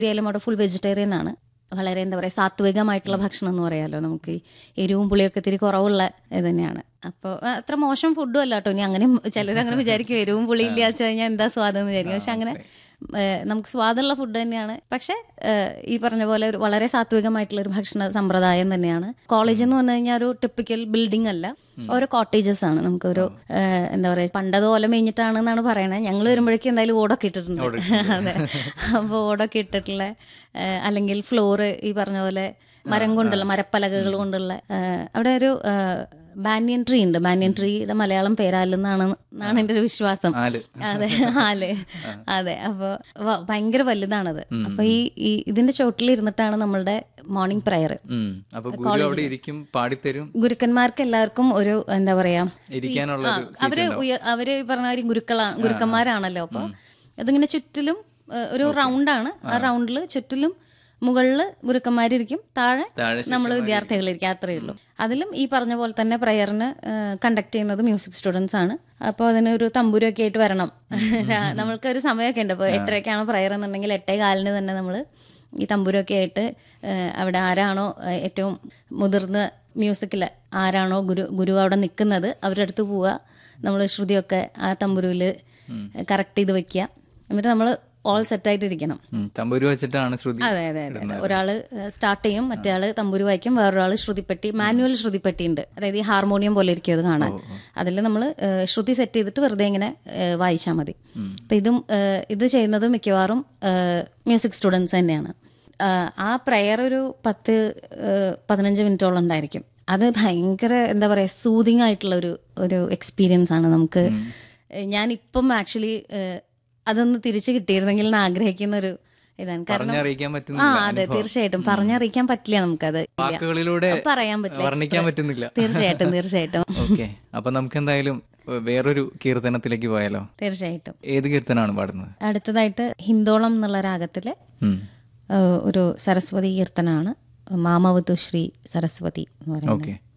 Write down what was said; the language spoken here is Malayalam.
ഏരിയയിലും അവിടെ ഫുൾ വെജിറ്റേറിയൻ ആണ് വളരെ എന്താ പറയുക സാത്വികമായിട്ടുള്ള ഭക്ഷണം എന്ന് പറയാമല്ലോ നമുക്ക് ഈ എരിവും പുളിയൊക്കെ ഇത്തിരി കുറവുള്ള ഇത് തന്നെയാണ് അപ്പോൾ അത്ര മോശം ഫുഡും അല്ല കേട്ടോ ഇനി അങ്ങനെ ചിലർ അങ്ങനെ വിചാരിക്കും എരിവും പുളി ഇല്ല വെച്ച് കഴിഞ്ഞാൽ എന്താ സ്വാദം എന്ന് വിചാരിക്കും പക്ഷെ അങ്ങനെ ഏഹ്, നമുക്ക് സ്വാദുള്ള ഫുഡ് തന്നെയാണ് പക്ഷെ ഏഹ്, ഈ പറഞ്ഞ പോലെ ഒരു വളരെ സാത്വികമായിട്ടുള്ള ഒരു ഭക്ഷണ സമ്പ്രദായം തന്നെയാണ് കോളേജ് എന്ന് പറഞ്ഞു കഴിഞ്ഞാൽ ഒരു ടിപ്പിക്കൽ ബിൽഡിംഗ് അല്ല ഓരോ കോട്ടേജസ് ആണ് നമുക്കൊരു ഏഹ്, എന്താ പറയുക പണ്ടത് ഓല മേഞ്ഞിട്ടാണെന്നാണ് പറയണത് ഞങ്ങൾ വരുമ്പോഴേക്കും എന്തായാലും ഓടൊക്കെ ഇട്ടിട്ടുണ്ട് അതെ അപ്പോൾ ഓടൊക്കെ ഇട്ടിട്ടുള്ള ഏഹ്, അല്ലെങ്കിൽ ഫ്ലോറ് ഈ പറഞ്ഞ പോലെ മരം കൊണ്ടുള്ള മരപ്പലകകൾ കൊണ്ടുള്ള ഏഹ്, അവിടെ ഒരു ബാനിയൻ ട്രീ ഉണ്ട് ബാനിയൻ ട്രീയുടെ മലയാളം പേരാലെന്നാണ് എന്നാണ് എൻ്റെ ഒരു വിശ്വാസം ആല് അതെ ഹാല് അതെ അപ്പൊ വ- ഭയങ്കര വലുതാണത് അപ്പൊ ഈ ഈ ഇതിന്റെ ചോട്ടിൽ ഇരുന്നിട്ടാണ് നമ്മളുടെ മോർണിംഗ് പ്രയർ ഉം. അപ്പൊ ഗുരു അവിടെ ഇരിക്കും പാടിത്തരും ഗുരുക്കന്മാർക്ക് എല്ലാവർക്കും ഒരു എന്താ പറയാ ഇരിക്കാനുള്ള ആ, ഒരു അവര് ഉയ- അവര് ഈ പറഞ്ഞ ഒരു ഗുരുക്കളാ ഗുരുക്കന്മാരാണല്ലോ അപ്പൊ അതിങ്ങനെ ചുറ്റിലും ഏഹ്, ഒരു റൗണ്ടാണ് ആ റൗണ്ടിൽ ചുറ്റിലും മുകളിൽ ഗുരുക്കന്മാരിരിക്കും താഴെ താഴെ നമ്മൾ വിദ്യാർത്ഥികളിരിക്കും അത്രയേ ഉള്ളൂ അതിലും ഈ പറഞ്ഞ പോലെ തന്നെ പ്രയറിന് കണ്ടക്ട് ചെയ്യുന്നത് മ്യൂസിക് സ്റ്റുഡൻസ് ആണ് അപ്പോൾ അതിന് ഒരു തമ്പുരൊക്കെ ആയിട്ട് വരണം രാ- നമ്മൾക്ക് ഒരു സമയമൊക്കെ ഉണ്ട് അപ്പോൾ എട്ടരയ്ക്കാണ് പ്രയർ എന്നുണ്ടെങ്കിൽ എട്ടേ കാലിന് തന്നെ നമ്മൾ ഈ തമ്പുരൊക്കെ ആയിട്ട് ഏഹ്, അവിടെ ആരാണോ ഏഹ്, ഏറ്റവും മുതിർന്ന മ്യൂസിക്കിൽ ആരാണോ ഗുരു ഗുരു അവിടെ നിൽക്കുന്നത് അവരുടെ അടുത്ത് പോവുക നമ്മൾ ശ്രുതിയൊക്കെ ആ തമ്പുരുവിൽ കറക്റ്റ് ചെയ്ത് വെക്കുക എന്നിട്ട് നമ്മൾ ഓൾ സെറ്റായിട്ടിരിക്കണം ഉം. തമ്പൂര് വെച്ചിട്ടാണ് ശ്രുതി അതെ അതെ അതെ അതെ ഒരാള് സ്റ്റാർട്ട് ചെയ്യും മറ്റേ ആള് തമ്പൂര് വായിക്കും വേറൊരാള് ശ്രുതിപ്പെട്ടി മാനുവൽ ശ്രുതിപ്പെട്ടി ഉണ്ട് അതായത് ഈ ഹാർമോണിയം പോലെ ഇരിക്കും അത് കാണാൻ അതിൽ നമ്മൾ ശ്രുതി സെറ്റ് ചെയ്തിട്ട് വെറുതെ ഇങ്ങനെ വായിച്ചാൽ മതി അപ്പൊ ഇതും ഏഹ്, ഇത് ചെയ്യുന്നത് മിക്കവാറും മ്യൂസിക് സ്റ്റുഡൻസ് തന്നെയാണ് ഏഹ്, ആ പ്രയർ ഒരു പത്ത് ഏഹ്, പതിനഞ്ച് മിനിറ്റോളം ഉണ്ടായിരിക്കും അത് ഭയങ്കര എന്താ പറയാ സൂതിങ് ആയിട്ടുള്ള ഒരു ഒരു എക്സ്പീരിയൻസ് ആണ് നമുക്ക് ഏഹ്, ഞാനിപ്പം ആക്ച്വലി അതൊന്ന് തിരിച്ചു കിട്ടിയിരുന്നെങ്കിൽ എന്ന് ആഗ്രഹിക്കുന്ന ഒരു ഇതാണ് കാരണം പറഞ്ഞറിയിക്കാൻ ആ പറ്റുന്ന അതെ തീർച്ചയായിട്ടും പറഞ്ഞറിയിക്കാൻ പറ്റില്ല നമുക്കത് ഇല്ല. വാക്കുകളിലൂടെ പറയാൻ പറ്റില്ല വർണ്ണിക്കാൻ പറ്റുന്നില്ല തീർച്ചയായിട്ടും തീർച്ചയായിട്ടും ഓക്കെ അപ്പൊ നമുക്ക് എന്തായാലും വേറൊരു കീർത്തനത്തിലേക്ക് പോയാലോ തീർച്ചയായിട്ടും ഏത് കീർത്തനാണ് പാടുന്നത് അടുത്തതായിട്ട് ഹിന്ദോളം എന്നുള്ള രാഗത്തിലെ ഉം. ഏഹ്, ഒരു സരസ്വതി കീർത്തനാണ് മാമവതു ശ്രീ സരസ്വതി എന്ന് പറയുന്നത് ഓക്കെ